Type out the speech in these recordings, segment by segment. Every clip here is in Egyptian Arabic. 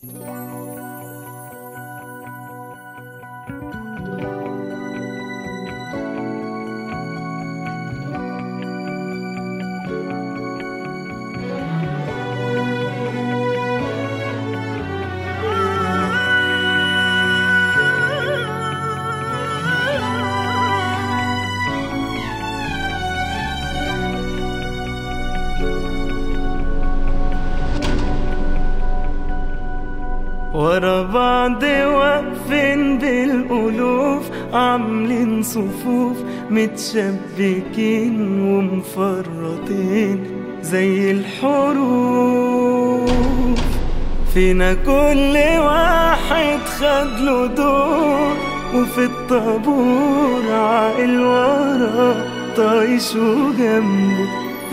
ورا بعض واقفين بالألوف عاملين صفوف متشبكين ومفرطين زي الحروف فينا كل واحد خد له دور وفي الطابور عاقل ورا طايش وجنبه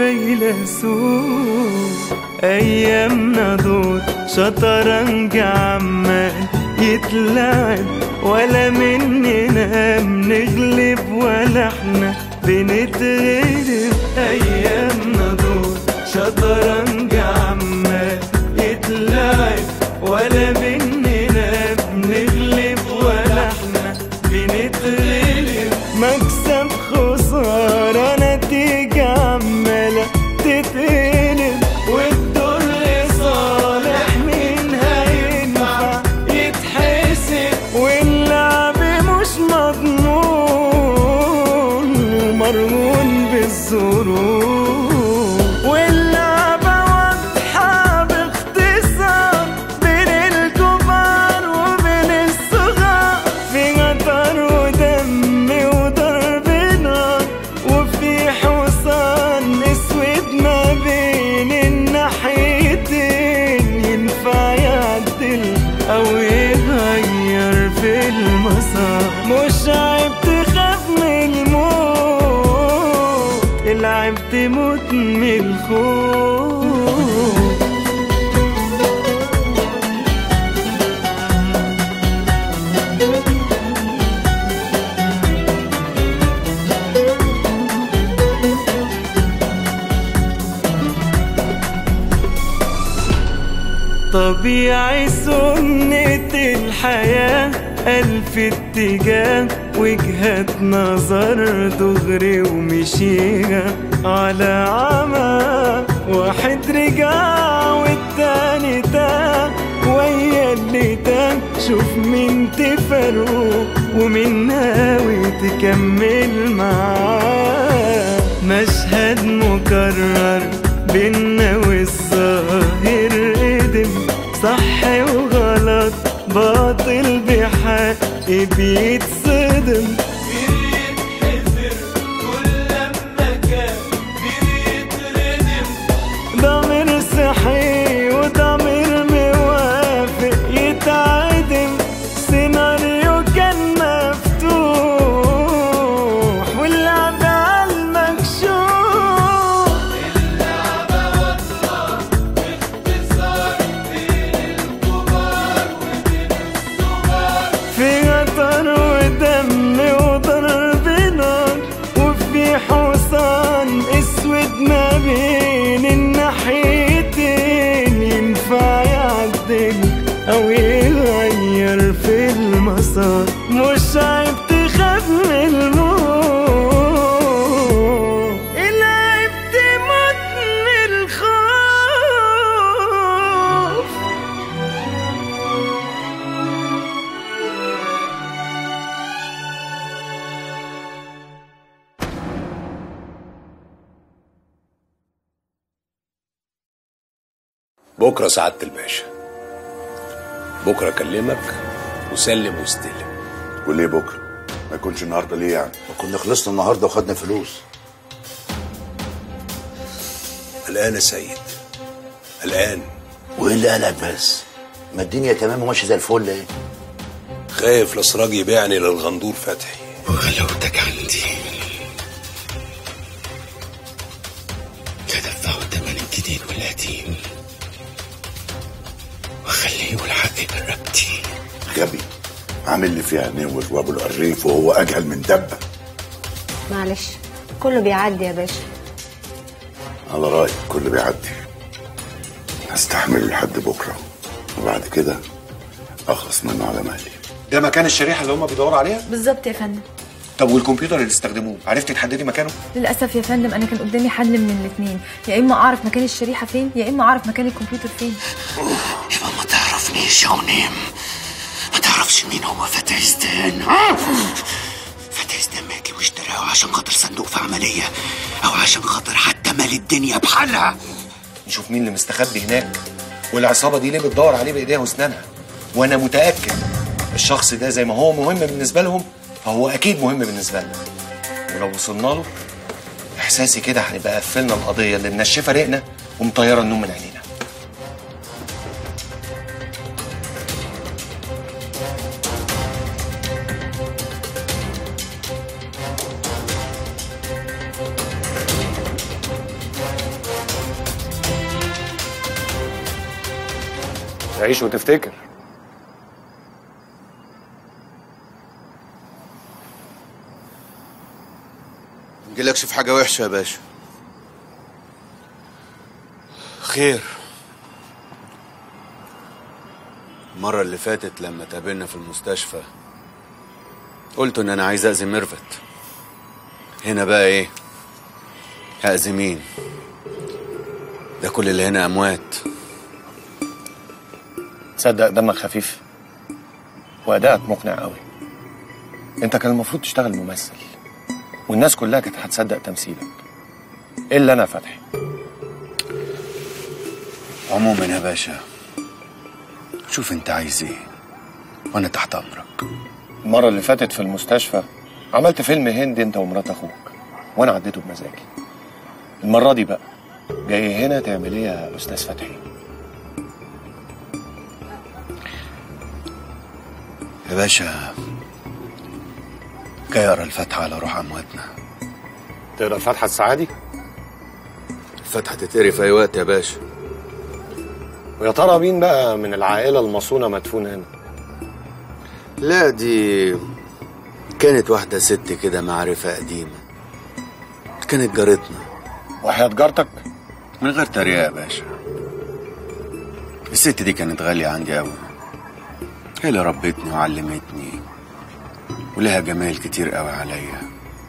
فيلسوف ايامنا دول شطرنج عمال يتلعب ولا مننا بنغلب ولا احنا بنتغلب ايامنا دول شطرنج عمال يتلعب ولا مننا بنغلب ولا احنا بنتغلب مكسب خسارة نتيجة عمالة تتقلب والدور لصالح مين هينفع يتحسب واللعب مش مضمون ومرهون بالظروف واللعبة واضحة باختصار بين الكبار وبين الصغار في قطر ودم وضرب نار وفي حصان اسود ما بين الناحيتين ينفع يعدل او يغير في المسار مش عيب تخاف من الموت العيب تموت من الخوف طبيعي سنة الحياة ألف اتجاه وجهة نظر دغري ومشيها على عمى واحد رجع والتاني تاه ويا اللي تاه شوف مين تفرقه ومين ناوي تكمل معاه مشهد مكرر بينا والظاهر قدم صح وغلط باطل بحق بيتصدم ضمير صحي وضمير موافق يتعدم سيناريو كان مفتوح واللعب على المكشوف في قطر ودم وضرب نار وفي حصان اسود ما بين الناحيتين ينفع يعدل او يغير في المسار مش عيب تخاف من الموت العيب تموت من الخوف بكره سعاده الباشا بكره اكلمك وسلم واستلم وليه بكره؟ ما يكونش النهارده ليه يعني؟ كنا خلصنا النهارده وخدنا فلوس قلقان يا سيد قلقان وايه اللي قالك بس ما الدنيا تمام وماشي زي الفل ايه خايف الاسراج يبيعني للغندور فتحي وغلاوتك عندي تدفعوا الثمن الجديد والقديم وخليه يقول حقي برقبتي غبي عامل لي فيها نور وابو القريف وهو اجهل من دبه معلش كله بيعدي يا باشا على رايك كل بيعدي هستحمل لحد بكره وبعد كده اخلص منه على مهلي ده مكان الشريحه اللي هم بيدوروا عليها بالظبط يا فندم طب والكمبيوتر اللي استخدموه عرفتي تحددي مكانه للاسف يا فندم انا كان قدامي حل من الاثنين يا اما اعرف مكان الشريحه فين يا اما اعرف مكان الكمبيوتر فين يبقى ما تعرفنيش يا ونيم ما تعرفش مين هو فتحي ستان فتحي ستان ما يجي واشتراه عشان خاطر صندوق في عملية أو عشان خاطر حتى مال الدنيا بحالها نشوف مين اللي مستخبي هناك والعصابه دي ليه بتدور عليه بايديها واسنانها وانا متاكد الشخص ده زي ما هو مهم بالنسبه لهم فهو اكيد مهم بالنسبه لنا ولو وصلنا له احساسي كده هنبقى قفلنا القضيه اللي منشفه رقنا ومطيره النوم من عينينا تعيش وتفتكر نجيلكش في حاجة وحشة يا باشا خير المرة اللي فاتت لما تقابلنا في المستشفى قلت ان انا عايز اذي ميرفت هنا بقى ايه هأذي مين ده كل اللي هنا اموات تصدق دمك خفيف وادائك مقنع قوي انت كان المفروض تشتغل ممثل والناس كلها كانت هتصدق تمثيلك الا انا فتحي عموما يا باشا شوف انت عايز ايه وانا تحت امرك المره اللي فاتت في المستشفى عملت فيلم هندي انت ومرات اخوك وانا عديته بمزاجي المره دي بقى جاي هنا تعمل ايه يا استاذ فتحي يا باشا جاي اقرا الفاتحة على روح امواتنا تقرا الفاتحه السعادي الفاتحة تتقري في اي وقت يا باشا ويا ترى مين بقى من العائله المصونه مدفون هنا لا دي كانت واحدة ست كده معرفة قديمة كانت جارتنا وحياة جارتك من غير تريقة يا باشا الست دي كانت غالية عندي أوي هي اللي ربتني وعلمتني ولها جمال كتير قوي عليا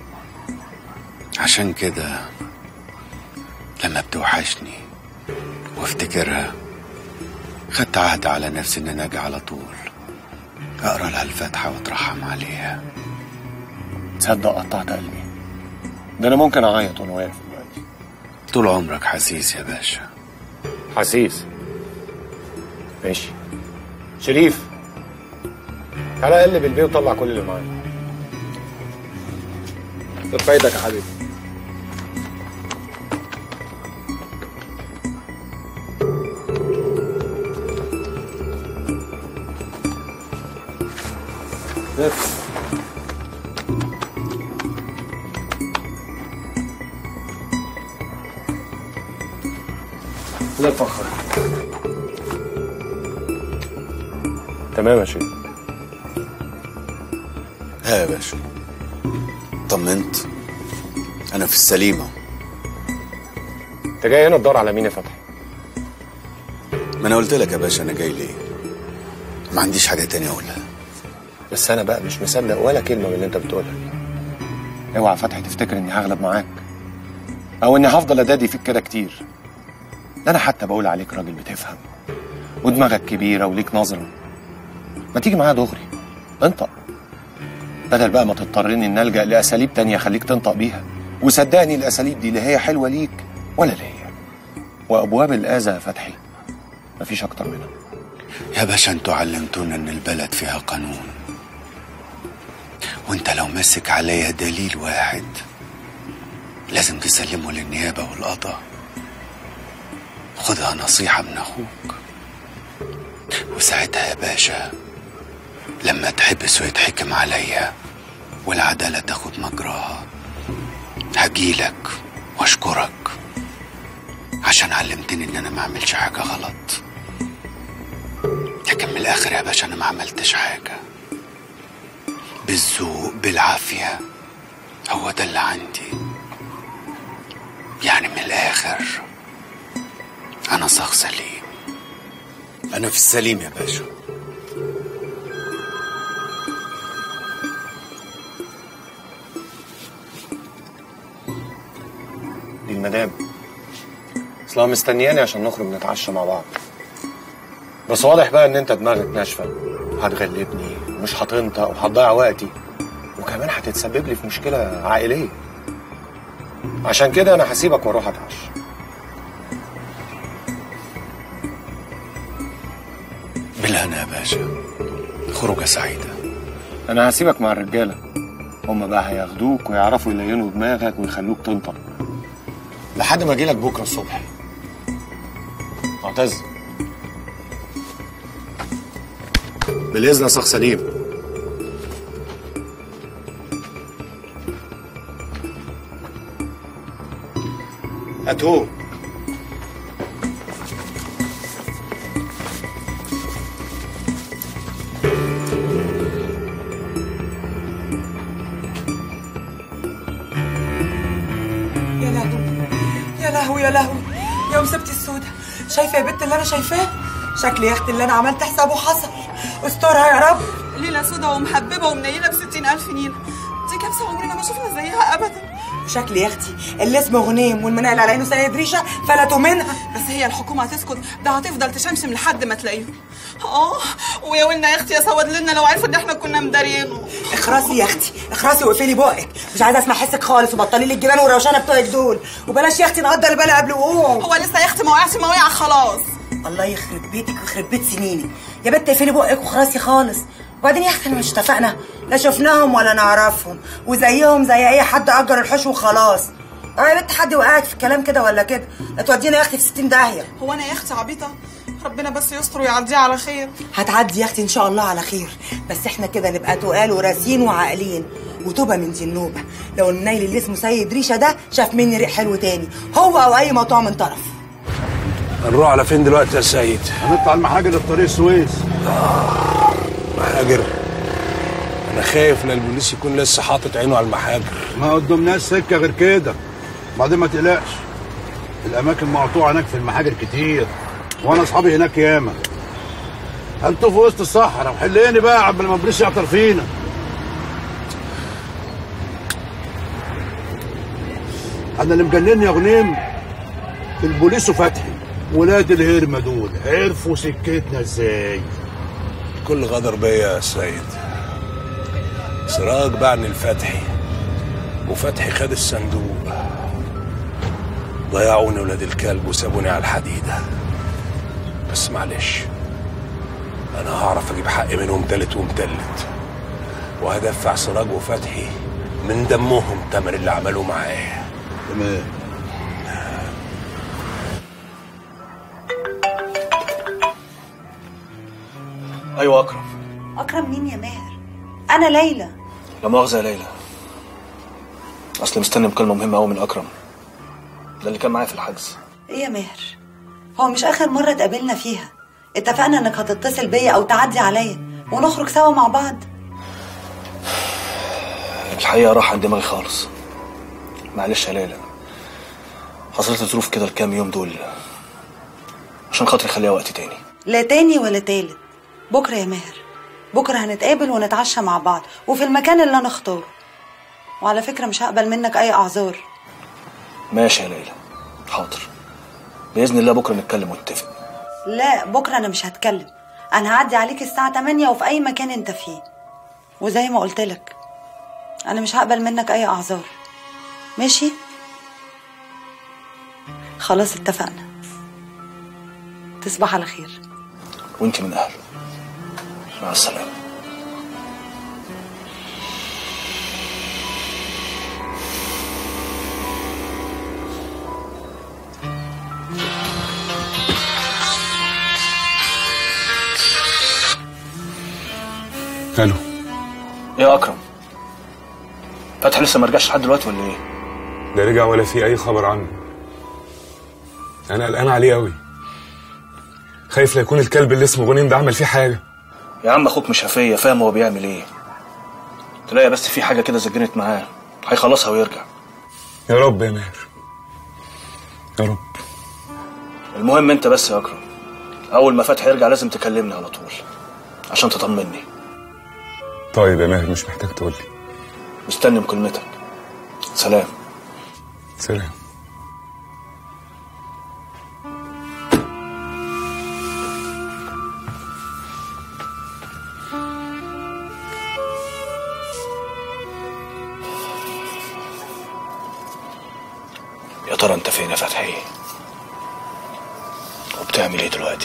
عشان كده لما بتوحشني وافتكرها خدت عهد على نفسي ان انا اجي على طول اقرا لها الفاتحه واترحم عليها تصدق قطعت قلبي ده انا ممكن اعيط وانا واقف دلوقتي طول عمرك حسيس يا باشا حسيس ماشي شريف تعالى قلب البيت وطلع كل اللي معانا كتر ايدك يا حبيبي لف لا تفخر تمام يا شيخ ها يا باشا طمنت انا في السليمه انت جاي هنا تدور على مين يا فتحي ما انا قلت لك يا باشا انا جاي ليه ما عنديش حاجه تانية اقولها بس انا بقى مش مصدق ولا كلمه من اللي انت بتقولها اوعى فتحي تفتكر اني هغلب معاك او اني هفضل ادادي فيك كده كتير ده انا حتى بقول عليك راجل بتفهم ودماغك كبيره وليك نظره ما تيجي معايا دغري انطق بدل بقى ما تضطرني ان الجا لاساليب تانية خليك تنطق بيها وصدقني الاساليب دي لا هي حلوه ليك ولا ليا وابواب الاذى يا فتحي مفيش اكتر منها يا باشا انتوا علمتونا ان البلد فيها قانون وانت لو ماسك عليا دليل واحد لازم تسلمه للنيابة والقضاء خدها نصيحة من اخوك وساعتها يا باشا لما تحبس ويتحكم عليا والعدالة تاخد مجراها هجيلك واشكرك عشان علمتني ان انا ما اعملش حاجة غلط لكن من الاخر يا باشا انا ما عملتش حاجة بالذوق بالعافية هو ده اللي عندي يعني من الاخر انا شخص سليم انا في السليم يا باشا دي المدام اصلها مستنياني عشان نخرج نتعشى مع بعض بس واضح بقى ان انت دماغك ناشفه هتغلبني ومش هتنطق وهتضيع وقتي وكمان هتتسبب لي في مشكله عائليه عشان كده انا هسيبك واروح اتعشى بالهنا يا باشا خروجه سعيده انا هسيبك مع الرجاله هما بقى هياخدوك ويعرفوا يلينوا دماغك ويخلوك تنطق لحد ما اجيلك بكره الصبح معتز بالاذن يا شيخ سليم هاتوه يا لهوي يا لهوي يا لهوي يا مسبتي السودة شايفة يا بنت اللي أنا شايفاه شكلي يا أختي اللي أنا عملت حسابه حصل استرها يا رب ليلة سودا ومحببة ومنيلة بستين ألف نيلة دي كبسة عمرنا ما شفنا زيها أبدا وشكلي يا أختي اللي اسمه غنيم والمنقل على عينه سيد ريشة فلتوا منها بس هي الحكومة هتسكت ده هتفضل تشمشم لحد ما تلاقيهم اه ويا ويلنا يا اختي يا سود لنا لو عرفوا ان احنا كنا مدارينه اخرسي يا اختي اخرسي واقفلي بقك مش عايزه اسمع حسك خالص وبطلي لي الجبال والروشنه بتوعك دول وبلاش يا اختي نقدر البلا قبل وقوم هو لسه يا اختي ما وقعش ما وقع خلاص الله يخرب بيتك ويخرب بيت سنينك يا بنت اقفلي بقك وخلاصي خالص وبعدين يا اختي احنا مش اتفقنا لا شفناهم ولا نعرفهم وزيهم زي اي حد اجر الحوش وخلاص اه يا بنت حد وقعت في الكلام كده ولا كده لا تودينا يا اختي في 60 داهيه هو انا يا اختي عبيطة ربنا بس يستر ويعديها على خير هتعدي يا اختي ان شاء الله على خير بس احنا كده نبقى تقال وراسين وعاقلين وتوبه من دي النوبه لو النيل اللي اسمه سيد ريشه ده شاف مني ريق حلو تاني هو او اي مقطوع من طرف هنروح على فين دلوقتي يا سيد؟ هنطلع المحاجر لطريق السويس محاجر انا خايف ان البوليس يكون لسه حاطط عينه على المحاجر ما قدامناش سكه غير كده بعدين ما تقلقش الاماكن مقطوعه هناك في المحاجر كتير وانا اصحابي هناك ياما انتوا في وسط الصحراء وحليني بقى قبل ما البوليس يعطر فينا انا اللي مجنني يا غنيم البوليس وفتحي ولاد الهرمه دول عرفوا سكتنا ازاي كل غدر بيا يا سيد سراج باعني الفتحي وفتحي خد الصندوق ضيعوني ولاد الكلب وسابوني على الحديدة بس معلش أنا هعرف أجيب حقي منهم تالت ومتلت وهدفع سراج وفتحي من دمهم تمر اللي عملوه معايا تمام ايوه اكرم اكرم مين يا ماهر انا ليلى لا مؤاخذه يا ليلى اصل مستني مكالمه مهمه قوي من اكرم ده اللي كان معايا في الحجز ايه يا ماهر هو مش اخر مره اتقابلنا فيها اتفقنا انك هتتصل بيا او تعدي عليا ونخرج سوا مع بعض الحقيقه راح عن دماغي خالص معلش يا ليلى حصلت ظروف كده الكام يوم دول عشان خاطري خليها وقت تاني لا تاني ولا تالت بكره يا ماهر بكره هنتقابل ونتعشى مع بعض وفي المكان اللي انا اختاره وعلى فكره مش هقبل منك اي اعذار ماشي يا ليلى حاضر باذن الله بكره نتكلم ونتفق لا بكره انا مش هتكلم انا هعدي عليك الساعه 8 وفي اي مكان انت فيه وزي ما قلت لك انا مش هقبل منك اي اعذار ماشي خلاص اتفقنا تصبح على خير وانت من اهله مع السلامه الو ايه يا اكرم فتحي لسه ما رجعش لحد دلوقتي ولا ايه لا رجع ولا في اي خبر عنه انا قلقان عليه قوي خايف لا يكون الكلب اللي اسمه غنيم ده عمل فيه حاجه يا عم اخوك مش هفيه فاهم هو بيعمل ايه تلاقي بس في حاجه كده زجنت معاه هيخلصها ويرجع يا رب يا ماهر يا رب المهم انت بس يا اكرم اول ما فتحي يرجع لازم تكلمني على طول عشان تطمني طيب يا ماهر مش محتاج تقول لي مستني مكالمتك سلام سلام يا ترى انت فين يا فتحي وبتعمل ايه دلوقتي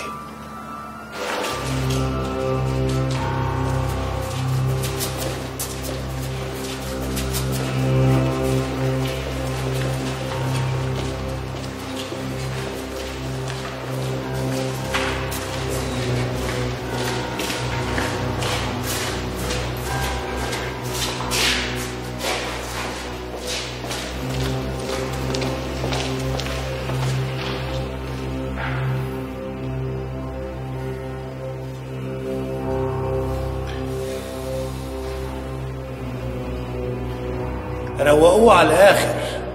روقوه على الاخر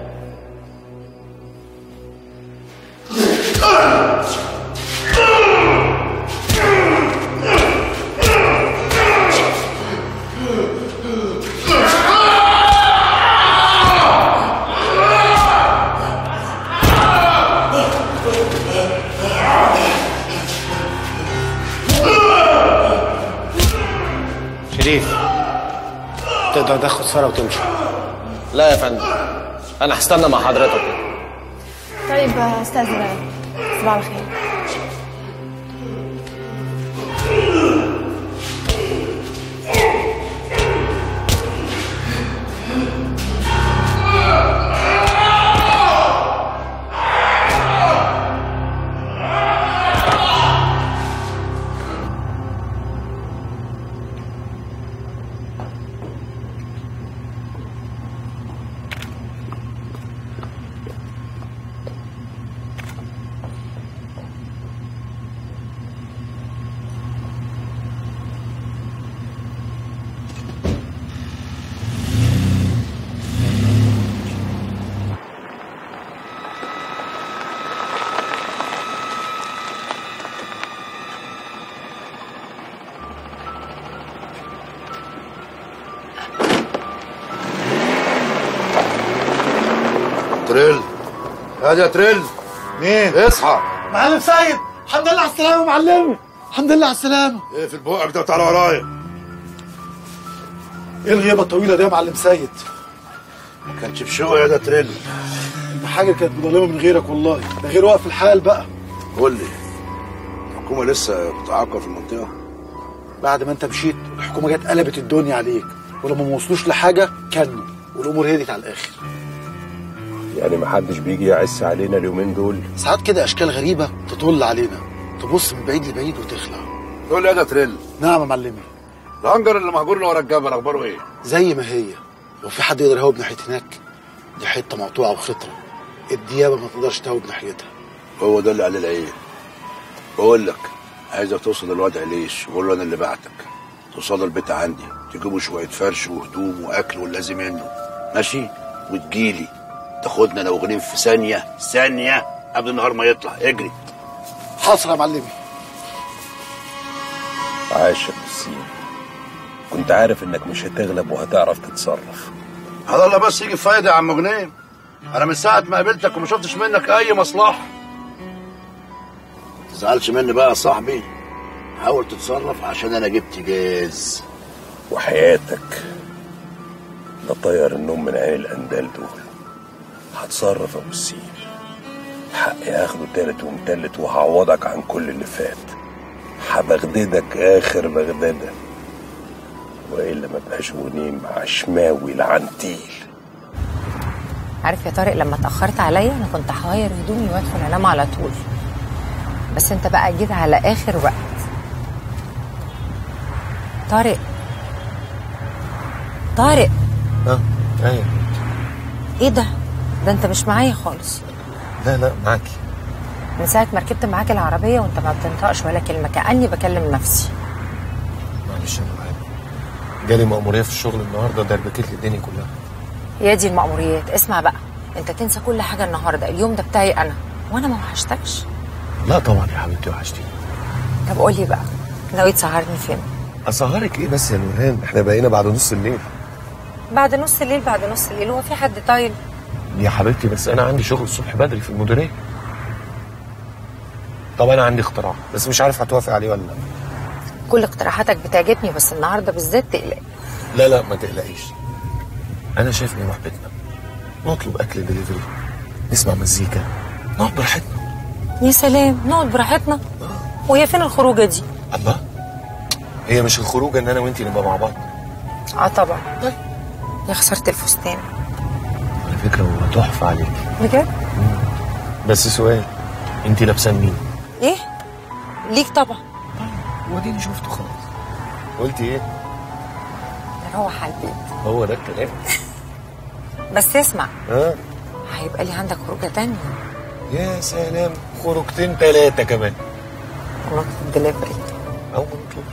شريف تقدر تاخد ساره وتمشي لا يا فندم انا هستنى مع حضرتك طيب استاذن انا صباح الخير تريل هادي يا تريل مين اصحى معلم سيد الحمد لله على السلامة معلمي الحمد لله على السلامة ايه في بقك ده وتعالى ورايا ايه الغيبة الطويلة دي يا معلم سيد ما كانش في شوق يا ده تريل حاجة كانت مظلمة من غيرك والله ده غير واقف الحال بقى قول لي الحكومة لسه بتعاقب في المنطقة بعد ما انت مشيت الحكومة جت قلبت الدنيا عليك ولما ما وصلوش لحاجة كانوا والامور هدت على الاخر يعني محدش بيجي يعس علينا اليومين دول ساعات كده اشكال غريبة تطل علينا تبص من بعيد لبعيد وتخلع قول لي يا ده تريل نعم يا معلمي الهنجر اللي مهجور له ورا الجبل اخباره ايه؟ زي ما هي لو في حد يقدر يهوب ناحية هناك دي حتة مقطوعة وخطرة الديابة ما تقدرش تهوب ناحيتها هو ده اللي قال العين بقول لك عايزك توصل للواد عليش وقول له انا اللي بعتك توصل البيت عندي تجيبوا شويه فرش وهدوم واكل واللازم منه ماشي وتجيلي تاخدنا انا وغنيم في ثانيه ثانيه قبل النهار ما يطلع اجري حاصل يا معلمي عاش يا بسيم كنت عارف انك مش هتغلب وهتعرف تتصرف على الله بس يجي فايده يا عم غنيم انا من ساعه ما قابلتك وما شفتش منك اي مصلحه ما تزعلش مني بقى يا صاحبي حاول تتصرف عشان انا جبت جاز وحياتك لا طير النوم من عين الاندال دول هتصرف يا ابو السيم حقي اخده تالت ومتلت وهعوضك عن كل اللي فات هبغددك اخر بغدده والا ما بقاش غنيم عشماوي لعنتيل عارف يا طارق لما اتأخرت عليا أنا كنت هغير هدومي وأدخل أنام على طول بس أنت بقى جيت على آخر وقت طارق طارق اه ايوه إيه ده؟ ده أنت مش معايا خالص لا لا معاكي من ساعة ما ركبت معاك العربية وأنت ما بتنطقش ولا كلمة كأني بكلم نفسي معلش انا معاك جالي مأمورية في الشغل النهارده دربكت لي الدنيا كلها يا دي المأموريات اسمع بقى أنت تنسى كل حاجة النهاردة اليوم ده بتاعي أنا وأنا ما وحشتكش لا طبعا يا حبيبتي وحشتيني طب قولي بقى ناوي تسهرني فين اسهرك ايه بس يا نورهان احنا بقينا بعد نص الليل بعد نص الليل بعد نص الليل هو في حد طايل يا حبيبتي بس انا عندي شغل الصبح بدري في المديريه طب انا عندي اختراع بس مش عارف هتوافق عليه ولا لا كل اقتراحاتك بتعجبني بس النهارده بالذات تقلق لا لا ما تقلقيش انا شايف نروح بيتنا نطلب اكل دليفري نسمع مزيكا نقعد براحتنا يا سلام نقعد براحتنا وهي فين الخروجه دي الله هي مش الخروج ان انا وانتي نبقى مع بعض اه طبعا يا خسرت الفستان على فكره هو تحفه عليك بجد بس سؤال انتي لابسه مين ايه ليك طبعا وديني شفته خلاص قلتي ايه نروح على البيت هو ده الكلام بس اسمع ها هيبقى لي عندك خروجه تانية يا سلام خروجتين ثلاثه كمان نطلب دليفري او نطلب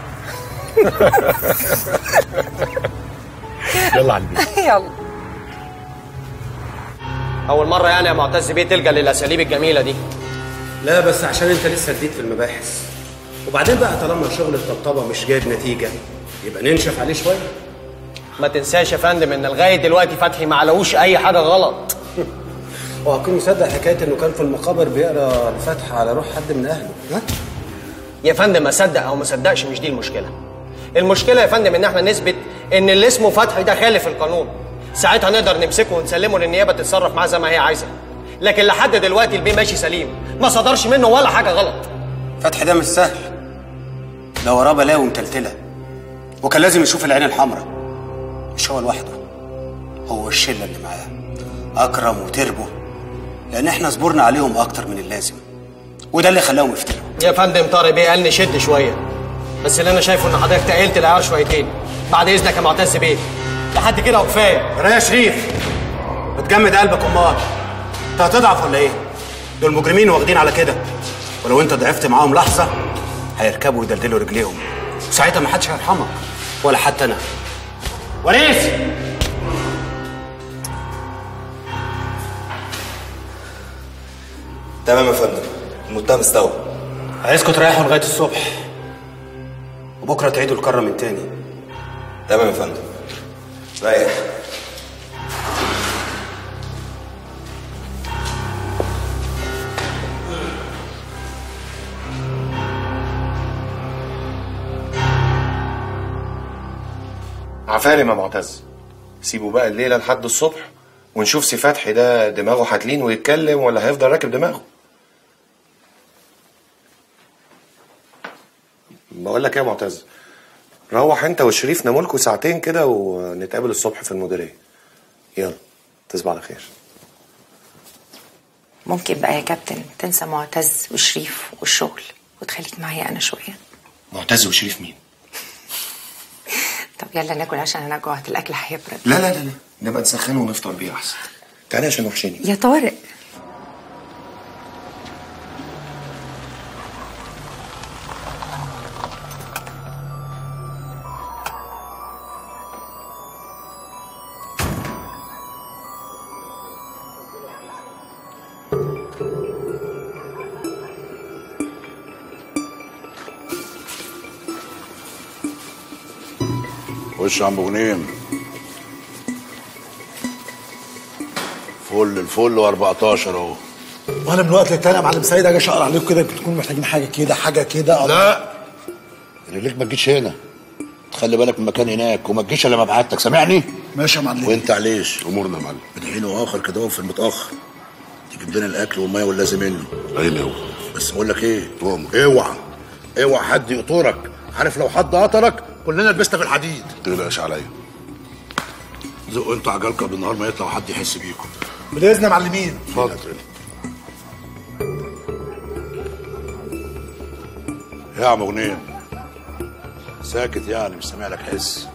يلا على البيت يلا أول مرة يعني يا معتز بيه تلجأ للأساليب الجميلة دي لا بس عشان انت لسه جديد في المباحث وبعدين بقى طالما شغل الطبطبه مش جايب نتيجه يبقى ننشف عليه شويه ما تنساش يا فندم إن لغاية دلوقتي فتحي ما علوش أي حاجة غلط وهكون مصدق حكايه انه كان في المقابر بيقرا الفاتحه على روح حد من اهله ها يا فندم أصدق أو ما صدقش مش دي المشكلة المشكلة يا فندم إن احنا نثبت إن اللي اسمه فتحي ده خالف القانون ساعتها نقدر نمسكه ونسلمه للنيابة تتصرف معاه زي ما هي عايزة لكن لحد دلوقتي البيه ماشي سليم ما صدرش منه ولا حاجة غلط فتحي ده مش سهل ده وراه بلاوي متلتله وكان لازم يشوف العين الحمراء مش هو لوحده هو الشله اللي معاه اكرم وتربو لان احنا صبرنا عليهم اكتر من اللازم وده اللي خلاهم يفتروا يا فندم طارق بيه قال نشد شوية بس اللي أنا شايفه إن حضرتك تقلت العيار شويتين بعد إذنك يا معتز بيه لحد كده وكفاية يا شريف بتجمد قلبك امال انت هتضعف ولا ايه دول مجرمين واخدين على كده ولو انت ضعفت معاهم لحظه هيركبوا ويدلدلوا رجليهم ساعتها ما حدش هيرحمك ولا حتى انا وريث تمام يا فندم المتهم استوى عايزكم تريحوا لغايه الصبح وبكره تعيدوا الكره من تاني تمام يا فندم رايح عفارم يا معتز سيبه بقى الليله لحد الصبح ونشوف سي فتحي ده دماغه هتلين ويتكلم ولا هيفضل راكب دماغه بقول لك ايه يا معتز روح انت وشريف نامولكوا ساعتين كده ونتقابل الصبح في المديريه يلا تصبح على خير ممكن بقى يا كابتن تنسى معتز وشريف والشغل وتخليك معايا انا شويه معتز وشريف مين طب يلا ناكل عشان انا جوعت الاكل هيبرد لا لا لا لا نبقى نسخنه ونفطر بيه احسن تعالى عشان وحشني يا طارق خش يا عم غنيم فل الفل و14 اهو وانا من وقت للتاني يا معلم سيد اجي اشقر عليكم كده يمكن تكونوا محتاجين حاجه كده حاجه كده لا رجليك ما تجيش هنا تخلي بالك من المكان هناك وما تجيش الا ما ابعتك سامعني ماشي يا معلم وانت عليش امورنا يا معلم من حين واخر كده هو في المتاخر تجيب لنا الاكل والميه واللازم منه ايوه بس بقول لك ايه اوعى اوعى حد يقطرك عارف لو حد قطرك كلنا لبسنا في الحديد تقلقش عليا زقوا انتوا عجلكم قبل النهار ما يطلع وحد يحس بيكم باذن يا معلمين اتفضل يا عم غنيم ساكت يعني مش سامع لك حس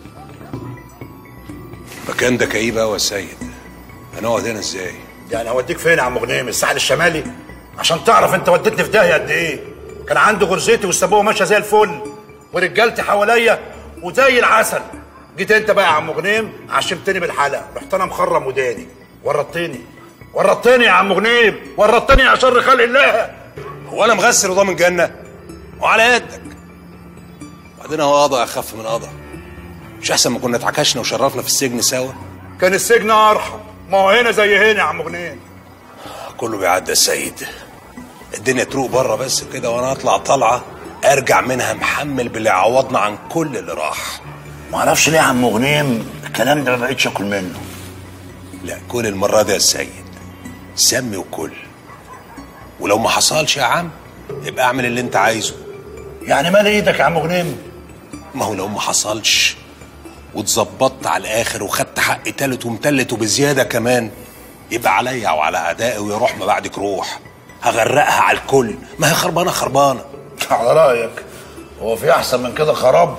المكان ده كئيب قوي يا سيد هنقعد هنا ازاي يعني هوديك فين يا عم غنيم الساحل الشمالي عشان تعرف انت وديتني في داهيه قد ايه كان عندي غرزتي والسبوه ماشيه زي الفل ورجالتي حواليا وزي العسل جيت انت بقى يا عم غنيم عشمتني بالحلقه رحت انا مخرم وداني ورطتني ورطتني يا عم غنيم ورطتني يا شر خلق الله هو انا مغسل وضامن جنه وعلى يدك بعدين هو قضى اخف من قضى مش احسن ما كنا اتعكشنا وشرفنا في السجن سوا كان السجن ارحم ما هو هنا زي هنا يا عم غنيم كله بيعدي يا سيد الدنيا تروق بره بس كده وانا اطلع طلعه ارجع منها محمل باللي عوضنا عن كل اللي راح معرفش ليه يا عم غنيم الكلام ده ما بقتش اكل منه لا كل المره دي يا سيد سمي وكل ولو ما حصلش يا عم يبقى اعمل اللي انت عايزه يعني مال ايدك يا عم غنيم ما هو لو ما حصلش واتظبطت على الاخر وخدت حقي تالت ومتلت وبزياده كمان يبقى عليا وعلى اعدائي ويروح ما بعدك روح هغرقها على الكل ما هي خربانه خربانه على رايك هو في احسن من كده خراب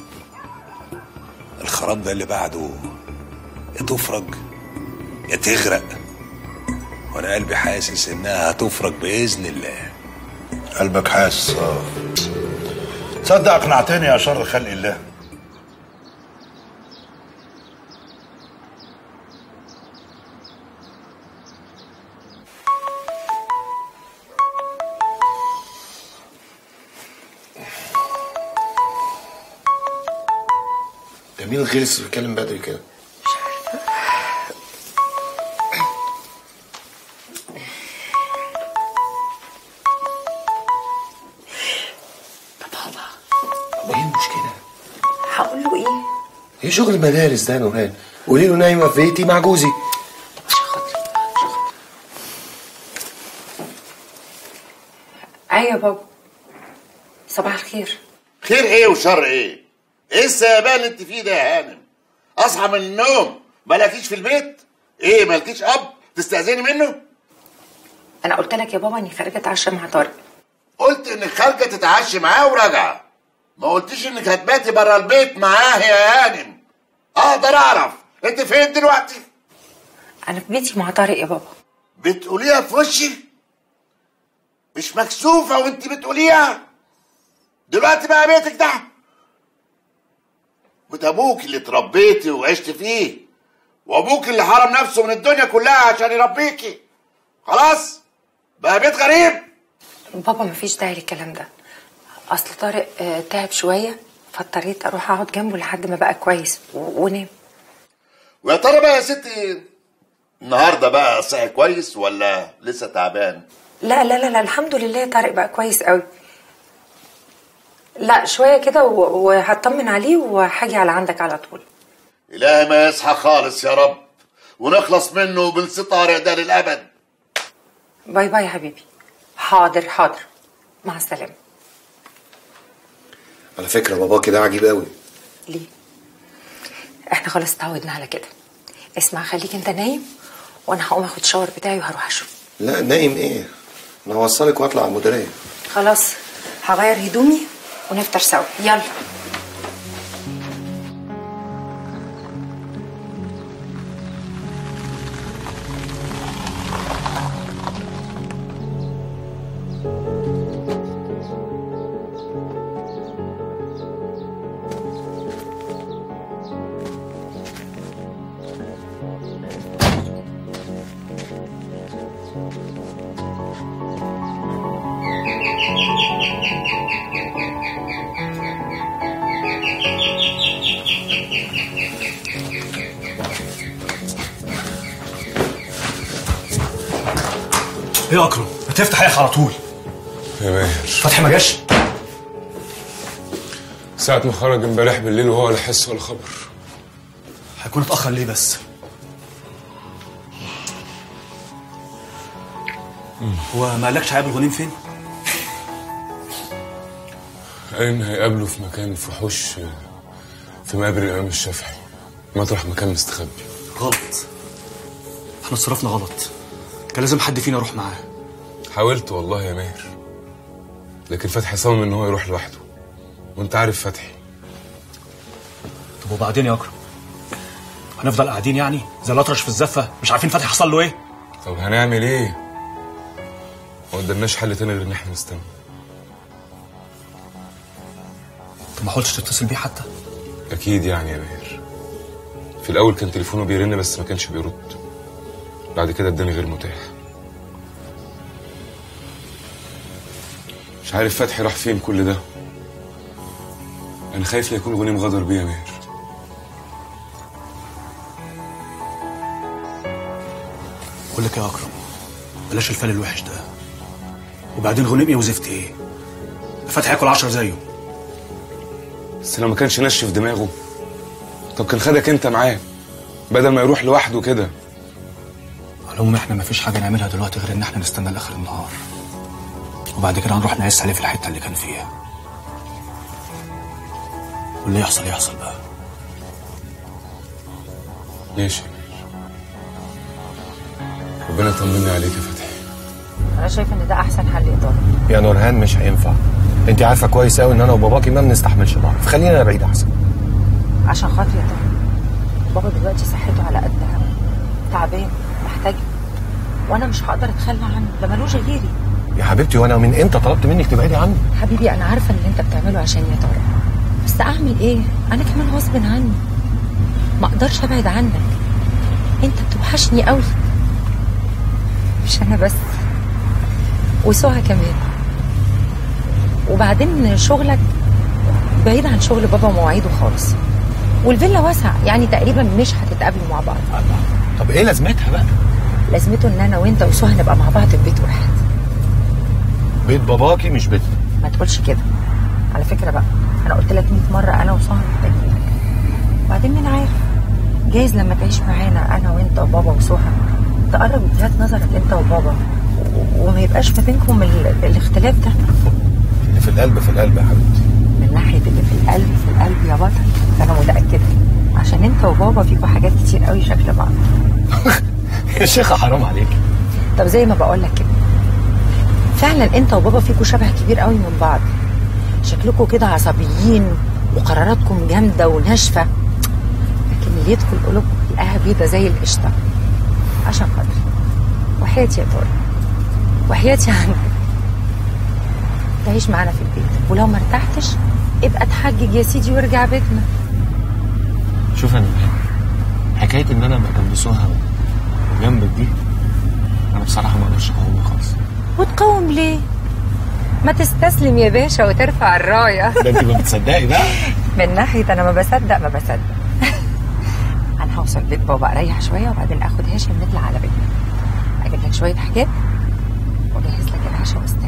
الخراب ده اللي بعده يا تفرج يا تغرق وانا قلبي حاسس انها هتفرج باذن الله قلبك حاسس اه تصدق اقنعتني يا شر خلق الله ده مين الغلس اللي بيتكلم بدري كده؟ طب ايه المشكلة؟ هقول له ايه ايه شغل المدارس ده يا نوران؟ قولي له نايمة في بيتي مع جوزي ايوه يا بابا صباح الخير خير ايه وشر ايه؟ ايه السيابان اللي انت فيه ده يا هانم؟ اصحى من النوم مالكيش في البيت؟ ايه مالكيش اب تستأذني منه؟ انا قلت لك يا بابا اني خارجه اتعشى مع طارق قلت انك خارجه تتعشي معاه وراجعه ما قلتيش انك هتباتي بره البيت معاه يا هانم اقدر اعرف انت فين دلوقتي؟ انا في بيتي مع طارق يا بابا بتقوليها في وشي؟ مش مكسوفه وانت بتقوليها؟ دلوقتي بقى بيتك ده وده ابوك اللي اتربيتي وعشت فيه وابوك اللي حرم نفسه من الدنيا كلها عشان يربيكي خلاص بقى بيت غريب بابا مفيش داعي للكلام ده اصل طارق آه، تعب شويه فاضطريت اروح اقعد جنبه لحد ما بقى كويس و- ونام ويا ترى بقى يا ستي النهارده بقى صحي كويس ولا لسه تعبان لا لا لا لا الحمد لله طارق بقى كويس قوي لا شويه كده و- وهطمن عليه وهاجي على عندك على طول إلهي ما يصحى خالص يا رب ونخلص منه وبنسي طارق ده للأبد باي باي يا حبيبي حاضر حاضر مع السلامه على فكرة باباكي ده عجيب قوي ليه احنا خلاص اتعودنا على كده اسمع خليك انت نايم وانا هقوم اخد شاور بتاعي وهروح اشوف لا نايم ايه؟ انا هوصلك واطلع على المديرية خلاص هغير هدومي ونفطر سوا يلا ايه يا اكرم ما تفتح يا اخي على طول يا ماهر فتحي ما جاش ساعة ما خرج امبارح بالليل وهو لا حس ولا خبر هيكون اتاخر ليه بس هو ما قالكش هيقابل غنيم فين قال ان هيقابله في مكان في حوش في مقابر الامام الشافعي مطرح مكان مستخبي غلط احنا اتصرفنا غلط كان لازم حد فينا يروح معاه حاولت والله يا ماهر لكن فتحي صمم ان هو يروح لوحده وانت عارف فتحي طب وبعدين يا اكرم هنفضل قاعدين يعني زي الاطرش في الزفه مش عارفين فتحي حصل له ايه طب هنعمل ايه ما قدامناش حل تاني غير ان احنا نستنى طب ما حاولتش تتصل بيه حتى اكيد يعني يا ماهر في الاول كان تليفونه بيرن بس ما كانش بيرد بعد كده اداني غير متاح مش عارف فتحي راح فين كل ده انا خايف لا يكون غنيم غدر بيا يا ماهر بقول لك يا اكرم بلاش الفال الوحش ده وبعدين غنيم ايه وزفت ايه فتحي ياكل عشرة زيه بس لو ما كانش نشف دماغه طب كان خدك انت معاه بدل ما يروح لوحده كده على العموم احنا مفيش حاجه نعملها دلوقتي غير ان احنا نستنى لاخر النهار وبعد كده هنروح نعس عليه في الحته اللي كان فيها واللي يحصل يحصل بقى ماشي ربنا يطمني عليك يا فتحي انا شايفه ان ده احسن حل يا طارق يا نورهان مش هينفع انت عارفه كويس قوي ان انا وباباكي ما بنستحملش بعض فخلينا انا بعيد احسن عشان خاطري يا طارق بابا دلوقتي صحته على قدها تعبان محتاج وانا مش هقدر اتخلى عنه ده ملوش غيري يا حبيبتي وانا من امتى طلبت منك تبعدي عني حبيبي انا عارفه ان انت بتعمله عشان يا طارق بس اعمل ايه انا كمان غصب عني ما اقدرش ابعد عنك انت بتوحشني قوي مش انا بس وسهى كمان وبعدين شغلك بعيد عن شغل بابا ومواعيده خالص والفيلا واسعة يعني تقريبا مش هتتقابلوا مع بعض طب ايه لازمتها بقى لازمته ان انا وانت وسهى نبقى مع بعض في بيت واحد بيت باباكي مش بيتنا ما تقولش كده على فكرة بقى انا قلت لك 100 مرة انا وسهى محتاجينك وبعدين مين عارف جايز لما تعيش معانا انا وانت وبابا وسهى تقرب وجهات نظرك انت وبابا و- وما يبقاش ما بينكم ال- الاختلاف ده اللي في القلب في القلب يا حبيبتي من ناحية اللي في القلب في القلب يا بطل انا متأكدة عشان انت وبابا فيكوا حاجات كتير قوي شكل بعض يا شيخة حرام عليك طب زي ما بقول لك كده فعلا انت وبابا فيكوا شبه كبير قوي من بعض شكلكوا كده عصبيين وقراراتكم جامده وناشفه لكن نيتكم قلوبكم تلاقيها بيضه زي القشطه عشان خاطري وحياتي يا طارق وحياتي عندك تعيش معانا في البيت ولو ما ارتحتش ابقى اتحجج يا سيدي وارجع بيتنا شوف يا نورهان حكايه ان انا ابقى جنب سهى وجنبك دي انا بصراحه ما اقدرش اقاوم خالص وتقاوم ليه ما تستسلم يا باشا وترفع الرايه ده انت ما بتصدقي بقى من ناحية أنا ما بصدق ما بصدق أنا هوصل بيت بابا أريح شوية وبعدين آخد هاشم نطلع على بيتنا أجيب لك شوية حاجات وأجهز لك العشاء واستنى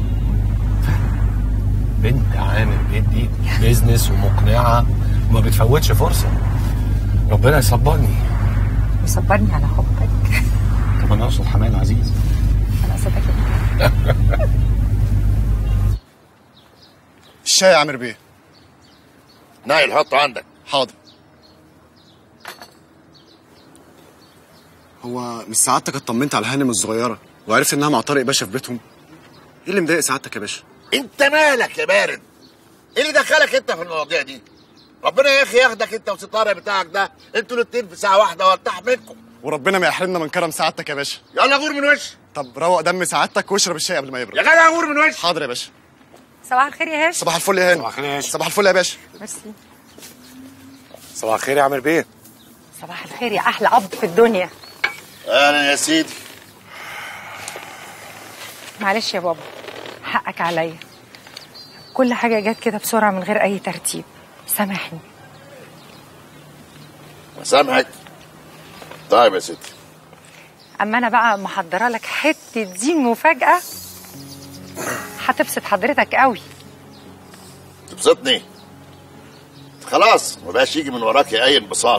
بنت عامر بيت دي بيزنس ومقنعه وما بتفوتش فرصه ربنا يصبرني وصبرني على حبك طب انا اقصد حماية العزيز أنا قصدك الشاي يا عامر بيه نايل حطه عندك حاضر هو مش سعادتك اطمنت على هانم الصغيره وعرفت انها مع طارق باشا في بيتهم ايه اللي مضايق سعادتك يا باشا انت مالك يا بارد ايه اللي دخلك انت في المواضيع دي ربنا يا اخي ياخدك انت وستاره بتاعك ده انتوا الاتنين في ساعه واحده وارتاح منكم وربنا ما يحرمنا من كرم سعادتك يا باشا يلا غور من وش طب روق دم سعادتك واشرب الشاي قبل ما يبرد يا جدع غور من وش حاضر يا باشا صباح الخير يا هاشم صباح الفل يا هانم صباح الخير صباح الفل يا باشا ميرسي صباح الخير يا عامر بيه صباح الخير يا أحلى أب في الدنيا اهلا يا سيدي معلش يا بابا حقك عليا كل حاجة جت كده بسرعة من غير أي ترتيب سامحني مسامحك طيب يا ستي أما أنا بقى محضرة لك حتة دين مفاجأة هتبسط حضرتك قوي تبسطني خلاص ما بقاش يجي من وراك اي انبساط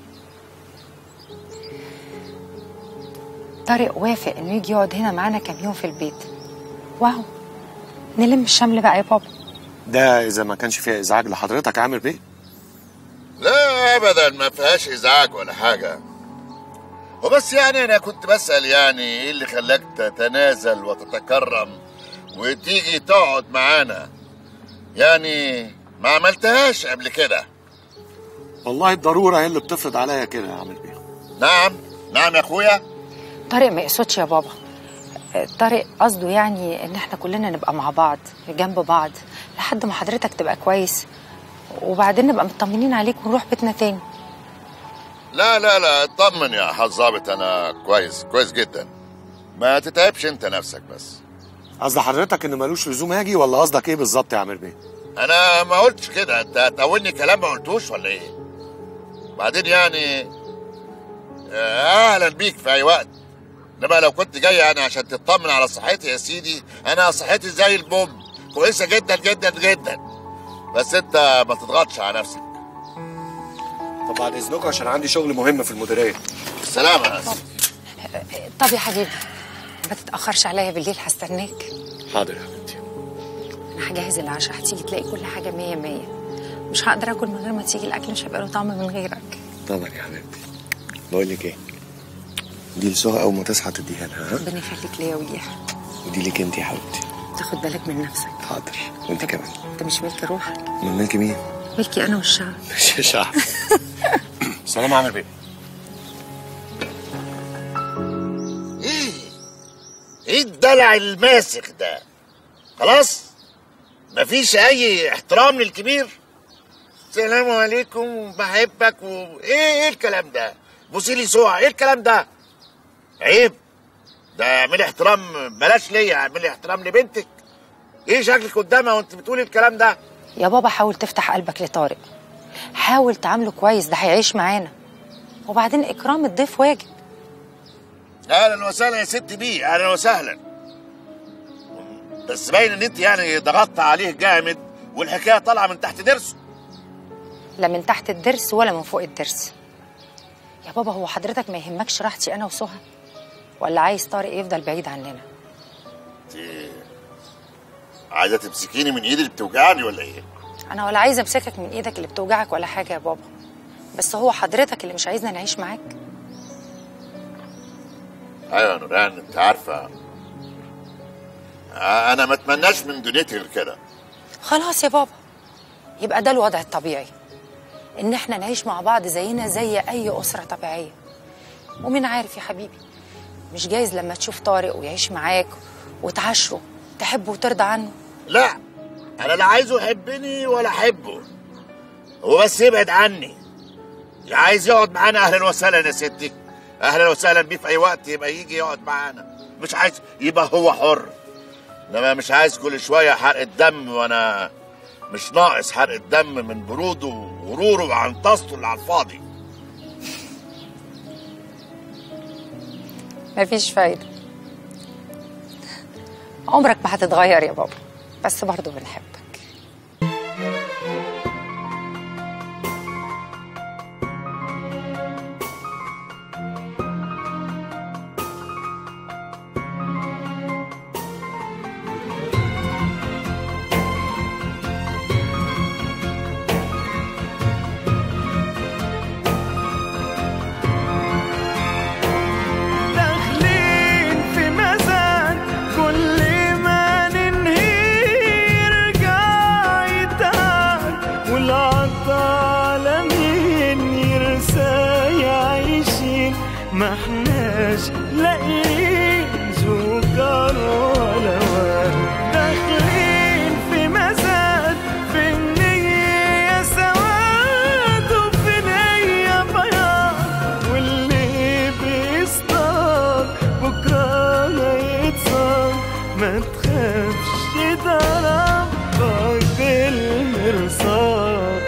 طارق وافق إنه يجي يقعد هنا معانا كام يوم في البيت واو نلم الشمل بقى يا بابا ده اذا ما كانش فيها ازعاج لحضرتك يا عامر بيه لا ابدا ما فيهاش ازعاج ولا حاجه وبس يعني انا كنت بسال يعني ايه اللي خلاك تتنازل وتتكرم وتيجي تقعد معانا يعني ما عملتهاش قبل كده والله الضروره هي اللي بتفرض عليا كده يا عامر بيه نعم نعم يا اخويا طارق ما يقصدش يا بابا آه، طارق قصده يعني ان احنا كلنا نبقى مع بعض جنب بعض لحد ما حضرتك تبقى كويس وبعدين نبقى مطمنين عليك ونروح بيتنا تاني لا لا لا اطمن يا حظابط انا كويس كويس جدا ما تتعبش انت نفسك بس قصد حضرتك ان ملوش لزوم اجي ولا قصدك ايه بالظبط يا عامر بيه انا ما قلتش كده انت هتقولني كلام ما قلتوش ولا ايه بعدين يعني آه، اهلا بيك في اي وقت انما لو كنت جاي يعني عشان تطمن على صحتي يا سيدي انا صحتي زي البوم كويسه جدا جدا جدا بس انت ما تضغطش على نفسك طب بعد اذنكم عشان عندي شغل مهم في المديريه سلام يا أسف. طب يا حبيبي ما تتاخرش عليا بالليل هستناك حاضر يا حبيبتي انا هجهز العشاء هتيجي تلاقي كل حاجه مية مية مش هقدر اكل من غير ما تيجي الاكل مش هيبقى له طعم من غيرك طبعا يا حبيبتي بقول لك ايه دي لسهى اول ما تصحى تديها لها ها ربنا يخليك ليا وليها ودي لك انت يا حبيبتي تاخد بالك من نفسك حاضر وانت كمان انت مش ملك روحك من ملك مين ملكي انا والشعب مش يا شعب سلام يا عامر بيه ايه ايه الدلع الماسخ ده خلاص مفيش اي احترام للكبير السلام عليكم بحبك و... ايه ايه الكلام ده بصي لي سوع ايه الكلام ده عيب ده اعملي احترام بلاش ليا اعملي احترام لبنتك ايه شكلك قدامها وانت بتقولي الكلام ده يا بابا حاول تفتح قلبك لطارق حاول تعامله كويس ده هيعيش معانا وبعدين اكرام الضيف واجب اهلا وسهلا يا ست بيه اهلا وسهلا بس باين ان انت يعني ضغطت عليه جامد والحكايه طالعه من تحت درسه لا من تحت الضرس ولا من فوق الضرس يا بابا هو حضرتك ما يهمكش راحتي انا وسهى ولا عايز طارق يفضل بعيد عننا انت عايزه تمسكيني من ايدي اللي بتوجعني ولا ايه انا ولا عايزه امسكك من ايدك اللي بتوجعك ولا حاجه يا بابا بس هو حضرتك اللي مش عايزنا نعيش معاك ايوه يا نوران انت عارفه انا ما اتمناش من دنيتي غير كده خلاص يا بابا يبقى ده الوضع الطبيعي ان احنا نعيش مع بعض زينا زي اي اسره طبيعيه ومين عارف يا حبيبي مش جايز لما تشوف طارق ويعيش معاك وتعاشره تحبه وترضى عنه لا انا لا عايزه يحبني ولا احبه هو بس يبعد عني يا عايز يقعد معانا اهلا وسهلا يا ستي اهلا وسهلا بيه في اي وقت يبقى يجي يقعد معانا مش عايز يبقى هو حر انما مش عايز كل شويه حرق الدم وانا مش ناقص حرق الدم من بروده وغروره وعنطسته اللي على الفاضي مفيش فايده عمرك ما هتتغير يا بابا بس برضه بنحبك داخلين في مزاد كل ما ننهي يرجع يتعب والعطالة مين يرسى يعيشين ما احناش لاقيين سكر ولا ورد داخلين في مزاد في النية سواد وفي نية بياض واللي بيصطاد بكرة ما يتصاب ما تخافش ده ربك بالمرصاد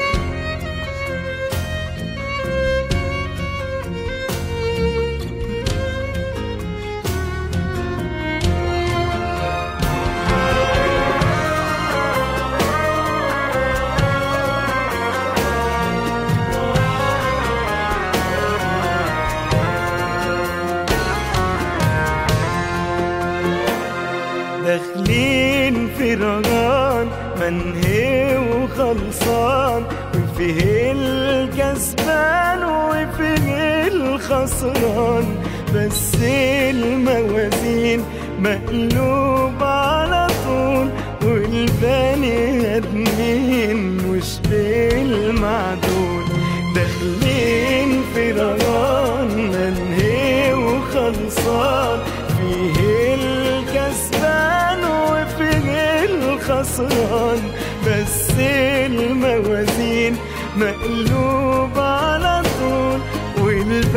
داخلين في رهان منهي وخلصان وفيه الكسبان وفيه الخسران بس الموازين مقلوب على طول والبني ادمين مش بالمعدول داخلين في رهان منهي وخلصان فيه الكسبان وفيه الخسران بس الموازين مقلوب على طول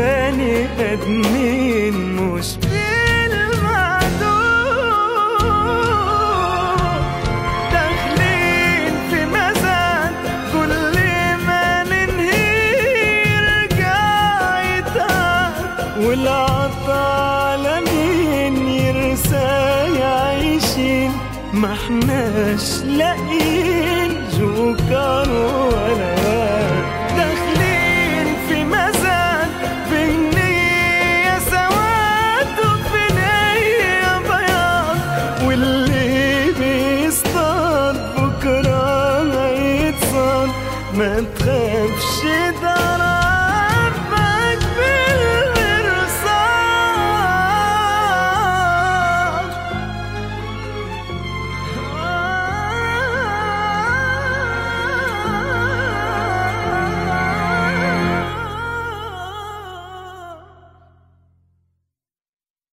والبني ادمين مش بالمعدول والعطالمين يرسى يعيشين ما احناش لاقيين جوكر ولا واحد